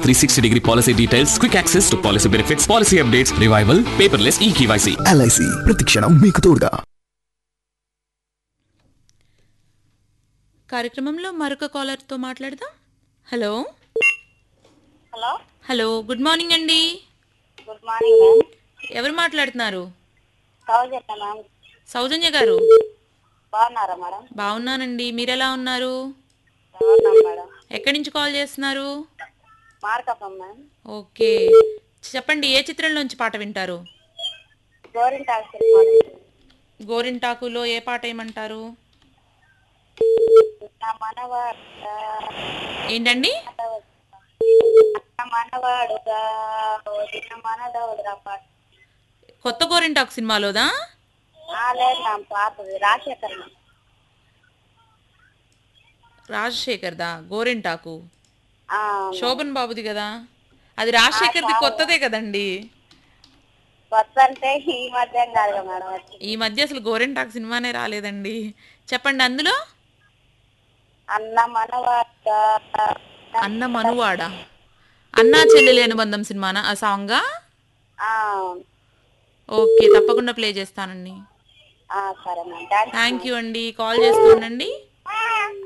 Three sixty degree policy details quick access to policy benefits policy updates revival paperless e KYC LIC ప్రతిక్షణం మీకు తోడుగా కార్యక్రమంలో మరొక కాలర్తో మాట్లాడదాం hello hello hello good morning అండి గుడ్ మార్నింగ్ మ్యామ్ ఎవరు మాట్లాడుతున్నారు సౌజన్య మ్యామ్ సౌజన్య గారు బాగున్నారా మేడం బాగున్నానండి మీరెలా ఉన్నారు బాగున్నాం మేడం ఎక్కడి నుంచి కాల్ చేస్తున్నారు మార్కప్పం మ్యామ్ ఓకే చెప్పండి ఏ చిత్రంలోంచి పాట వింటారు గోరింటాకు సినిమా నుంచి. గోరింటాకులో ఏ పాట ఏమంటారు నా మనవాడు ఏంటండి నా మనవాడుగా వదిన మనదవుడురా పాట కొత్త గోరింటాకు సినిమాలోదా ఆ, లేదు మ్యామ్ పాతది రాజశేఖర్ మ్యామ్ రాజశేఖర్దా గోరింటాకు ఆ, శోభన్ బాబుది కదా అది రాజశేఖర్ది కొత్తదే కదండి కొత్త అంటే ఈ మధ్య కాదు కదా మేడం వచ్చి ఈ మధ్య అసలు గోరింటాకు సినిమానే రాలేదండి చెప్పండి అందులో అన్న మనవాడుగా అన్న మనువాడా అన్నా చెల్లెలి అనుబంధం సినిమానా ఆ సాంగా ఆ, ఓకే తప్పకుండా ప్లే చేస్తానండి ఆ, సరే మ్యామ్ థ్యాంక్ థ్యాంక్ యూ అండి కాల్ చేస్తూ ఉండండి